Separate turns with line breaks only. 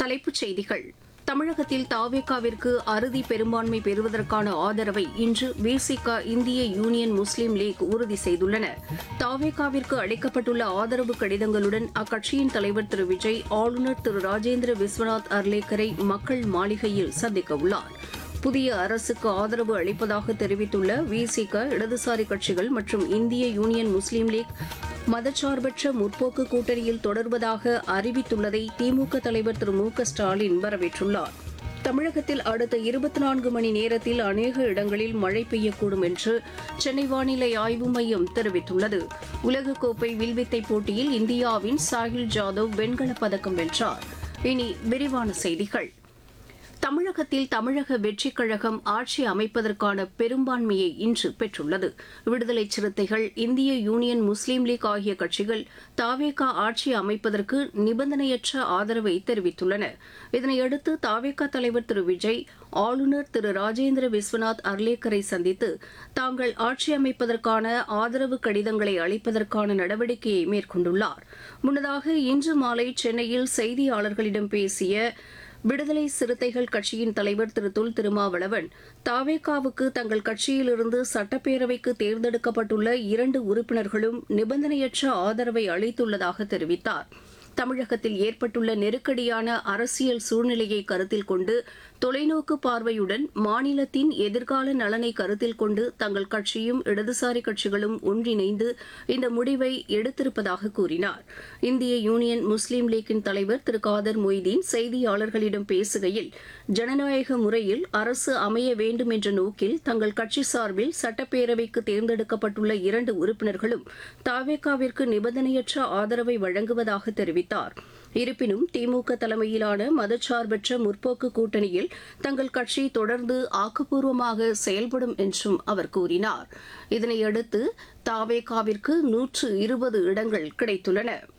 தலைப்புச் செய்திகள் தமிழகத்தில் தாவேகாவிற்கு அறுதி பெரும்பான்மை பெறுவதற்கான ஆதரவை இன்று விசிக இந்திய யூனியன் முஸ்லீம் லீக் உறுதி செய்துள்ளன தாவேகாவிற்கு அளிக்கப்பட்டுள்ள ஆதரவு கடிதங்களுடன் அக்கட்சியின் தலைவர் திரு விஜய் ஆளுநர் திரு ராஜேந்திர விஸ்வநாத் அர்லேக்கரை மக்கள் மாளிகையில் சந்திக்க உள்ளார் புதிய அரசுக்கு ஆதரவு அளிப்பதாக தெரிவித்துள்ள விசிக இடதுசாரி கட்சிகள் மற்றும் இந்திய யூனியன் முஸ்லீம் லீக் மதச்சார்பற்ற முற்போக்கு கூட்டணியில் தொடர்வதாக அறிவித்துள்ளதை திமுக தலைவர் திரு மு க ஸ்டாலின் வரவேற்றுள்ளார் தமிழகத்தில் அடுத்த இருபத்தி நான்கு மணி நேரத்தில் அநேக இடங்களில் மழை பெய்யக்கூடும் என்று சென்னை வானிலை ஆய்வு மையம் தெரிவித்துள்ளது உலகக்கோப்பை வில்வித்தை போட்டியில் இந்தியாவின் சாஹில் ஜாதவ் வெண்கலப் பதக்கம் வென்றார் இனி விரிவான செய்திகள் தமிழகத்தில் தமிழக வெற்றிக் கழகம் ஆட்சி அமைப்பதற்கான பெரும்பான்மையை இன்று பெற்றுள்ளது விடுதலை சிறுத்தைகள் இந்திய யூனியன் முஸ்லீம் லீக் ஆகிய கட்சிகள் தாவேகா ஆட்சி அமைப்பதற்கு நிபந்தனையற்ற ஆதரவை தெரிவித்துள்ளன இதனையடுத்து தாவேகா தலைவர் திரு விஜய் ஆளுநர் திரு ராஜேந்திர விஸ்வநாத் அர்லேக்கரை சந்தித்து தாங்கள் ஆட்சி அமைப்பதற்கான ஆதரவு கடிதங்களை அளிப்பதற்கான நடவடிக்கையை மேற்கொண்டுள்ளார் முன்னதாக இன்று மாலை சென்னையில் செய்தியாளர்களிடம் பேசிய விடுதலை சிறுத்தைகள் கட்சியின் தலைவர் திரு தொல் திருமாவளவன் தாவேகாவுக்கு தங்கள் கட்சியிலிருந்து சட்டப்பேரவைக்கு தேர்ந்தெடுக்கப்பட்டுள்ள இரண்டு உறுப்பினர்களும் நிபந்தனையற்ற ஆதரவை அளித்துள்ளதாக தெரிவித்தார் தமிழகத்தில் ஏற்பட்டுள்ள நெருக்கடியான அரசியல் சூழ்நிலையை கருத்தில் கொண்டு தொலைநோக்கு பார்வையுடன் மாநிலத்தின் எதிர்கால நலனை கருத்தில் கொண்டு தங்கள் கட்சியும் இடதுசாரி கட்சிகளும் ஒன்றிணைந்து இந்த முடிவை எடுத்திருப்பதாக கூறினார் இந்திய யூனியன் முஸ்லீம் லீக்கின் தலைவர் திரு காதர் மொய்தீன் செய்தியாளர்களிடம் பேசுகையில் ஜனநாயக முறையில் அரசு அமைய வேண்டும் என்ற நோக்கில் தங்கள் கட்சி சார்பில் சட்டப்பேரவைக்கு தேர்ந்தெடுக்கப்பட்டுள்ள இரண்டு உறுப்பினர்களும் தாவேகாவிற்கு நிபந்தனையற்ற ஆதரவை வழங்குவதாக தெரிவித்தார் இருப்பினும் திமுக தலைமையிலான மதச்சார்பற்ற முற்போக்கு கூட்டணியில் தங்கள் கட்சி தொடர்ந்து ஆக்கப்பூர்வமாக செயல்படும் என்றும் அவர் கூறினார் இதனையடுத்து தாவேகாவிற்கு நூற்று இருபது இடங்கள் கிடைத்துள்ளன